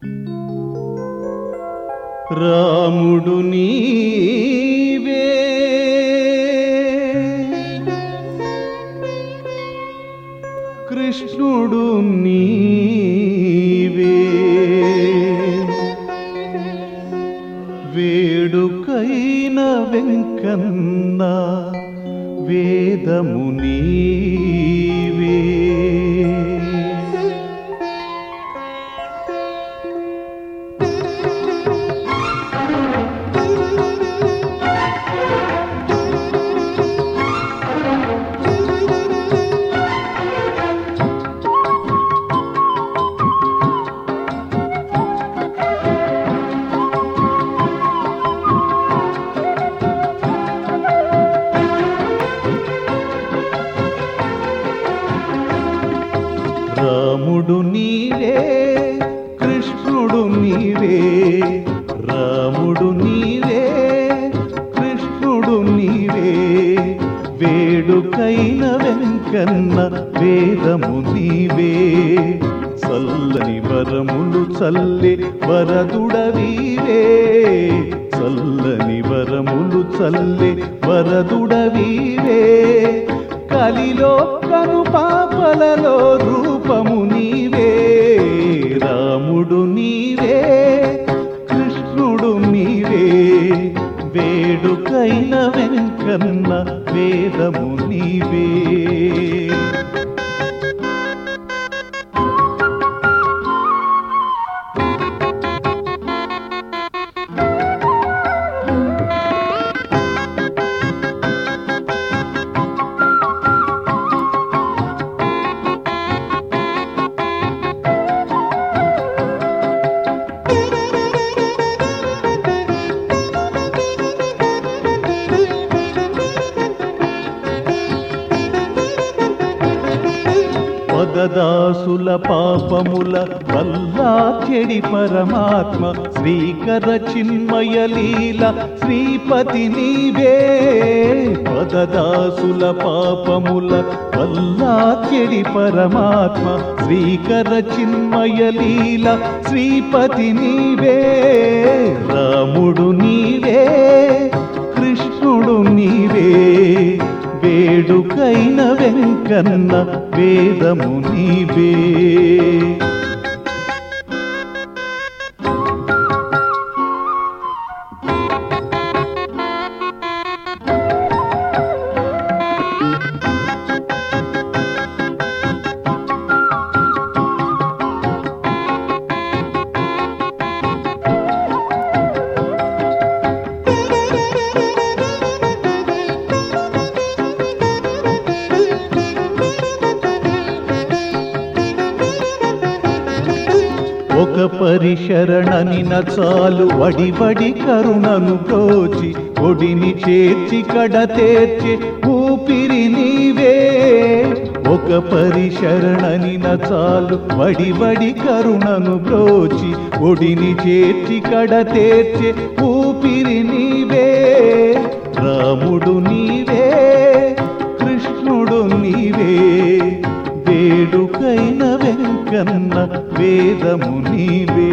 రాముడు నీవే కృష్ణుడు నీవే వేడుకైన వెంకన్న వేదము నీవే రాముడు నీవే కృష్ణుడు నీవే రాముడు నీవే కృష్ణుడు నీవే వేడుకైన వెంకన్న వేదము నీవే చల్లని వరములు చల్లే వరదుడవీవే చల్లని వరములు చల్లే వరదుడవీవే కలిలో కను పాపలలో రూపము నీవే రాముడు నీవే కృష్ణుడు నీవే వేడుకైన వెంకన్న వేదము నీవే పదదాసుల పాపముల వల్లా చెడి పరమాత్మ శ్రీకర చిన్మయ లీల శ్రీపతి నీవే పదదాసుల పాపముల వల్లా చెడి పరమాత్మ శ్రీకర చిన్మయ లీల శ్రీపతి నీవే రాముడు నీవే కృష్ణుడు నీవే వేడుకైన వెంకన్న వేదము నీవే ఒక పరిశరణనిన చాలు వడివడి కరుణను ప్రోచి ఒడిని చేర్చి కడ తేర్చి ఊపిరి నీవే ఒక పరిశరణనిన చాలు వడివడి కరుణను బ్రోచి ఒడిని చేర్చి కడ తేర్చి ఊపిరి నీవే రాముడు నీవే కృష్ణుడు నీవే వేడుకైన వెంకన్న వేదము నీవే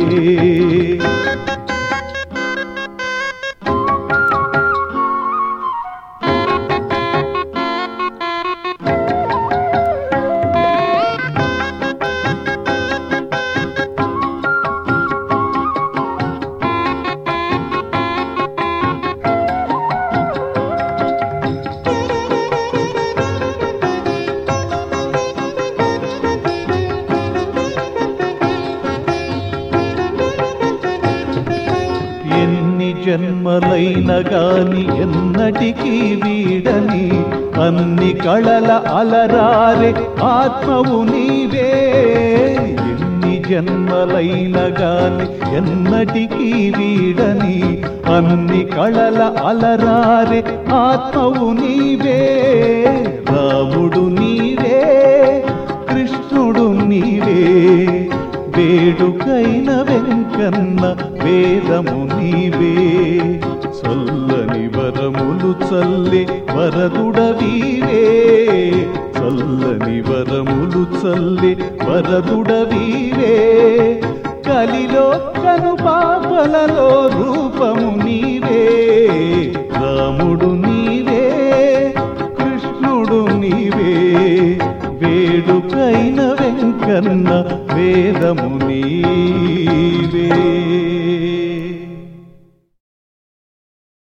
ఎన్ని జన్మలైన గాని ఎన్నటికీ వీడని అన్ని కళల అలరారే ఆత్మవు నీవే ఎన్ని జన్మలైన గాని ఎన్నటికీ వీడని అన్ని కళల అలరారే ఆత్మవు నీవే రాముడు నీవే కృష్ణుడు నీవే వేడుకైన వెంకన్న వేదము నీవే చల్లని వరములు చల్లి వరదుడవీవే చల్లని వరములు చల్లి వరదుడవీవే కలిలో రూపాలలో రూపము నీవే రాముడు నీవే కృష్ణుడు నీవే వేడుకైన వెంకన్న వేదము నీవే